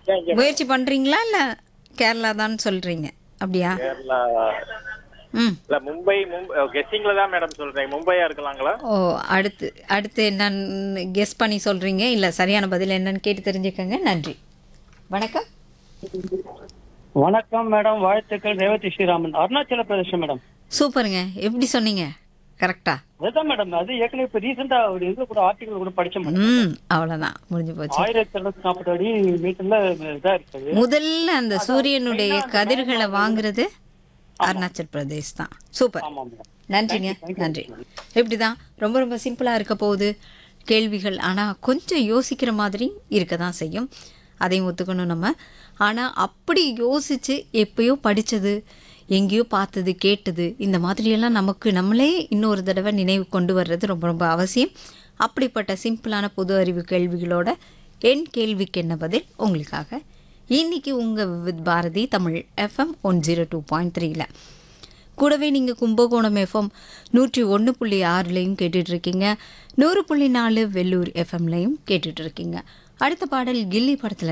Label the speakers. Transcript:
Speaker 1: இங்க
Speaker 2: முயற்சி பண்றீங்களா இல்ல கேரளா தான் சொல்றீங்க அப்படியா
Speaker 1: கேரளா
Speaker 2: ம்
Speaker 1: இல்ல மும்பை மும்பை கெஸ்டிங்ல தான் மேடம் சொல்றேன் மும்பையா இருக்கலாங்களா
Speaker 2: ஓ அடுத்து அடுத்து என்னன்னு கெஸ் பண்ணி சொல்றீங்க இல்ல சரியான பதில் என்னன்னு கேட்டு தெரிஞ்சுக்கங்க நன்றி வணக்கம்
Speaker 3: வணக்கம் மேடம் வாழ்த்துக்கள் ரேவதி ஸ்ரீராமன் அருணாச்சல பிரதேசம் மேடம்
Speaker 2: சூப்பருங்க எப்படி சொன்னீங்க கரெக்டா
Speaker 3: அதுதான் மேடம் அது ஏற்கனவே இப்ப ரீசெண்டா ஒரு இது கூட ஆர்டிகல் கூட படிச்சேன் மேடம்
Speaker 2: ம் அவ்வளவுதான் முடிஞ்சு போச்சு
Speaker 3: ஆயிரத்தி தொள்ளாயிரத்தி நாற்பது அடி மீட்டர்ல இதா இருக்குது
Speaker 2: முதல்ல அந்த சூரியனுடைய கதிர்களை வாங்குறது அருணாச்சல் பிரதேஷ் தான் சூப்பர்
Speaker 3: ஆமா மேடம்
Speaker 2: நன்றிங்க நன்றி இப்படிதான் ரொம்ப ரொம்ப சிம்பிளாக இருக்க போகுது கேள்விகள் ஆனால் கொஞ்சம் யோசிக்கிற மாதிரி இருக்க தான் செய்யும் அதையும் ஒத்துக்கணும் நம்ம ஆனால் அப்படி யோசித்து எப்பயோ படித்தது எங்கேயோ பார்த்தது கேட்டது இந்த மாதிரியெல்லாம் நமக்கு நம்மளே இன்னொரு தடவை நினைவு கொண்டு வர்றது ரொம்ப ரொம்ப அவசியம் அப்படிப்பட்ட சிம்பிளான பொது அறிவு கேள்விகளோட என் கேள்விக்கு என்ன பதில் உங்களுக்காக இன்னைக்கு உங்கள் Vividh Bharati Tamil FM one zero two point த்ரீல கூடவே நீங்கள் கும்பகோணம் எஃப்எம் நூற்றி ஒன்று புள்ளி ஆறுலையும் கேட்டுட்ருக்கீங்க நூறு புள்ளி நாலு வெள்ளூர் எஃப்எம்லையும் கேட்டுட்ருக்கீங்க அடுத்த பாடல் கில்லி படத்தில்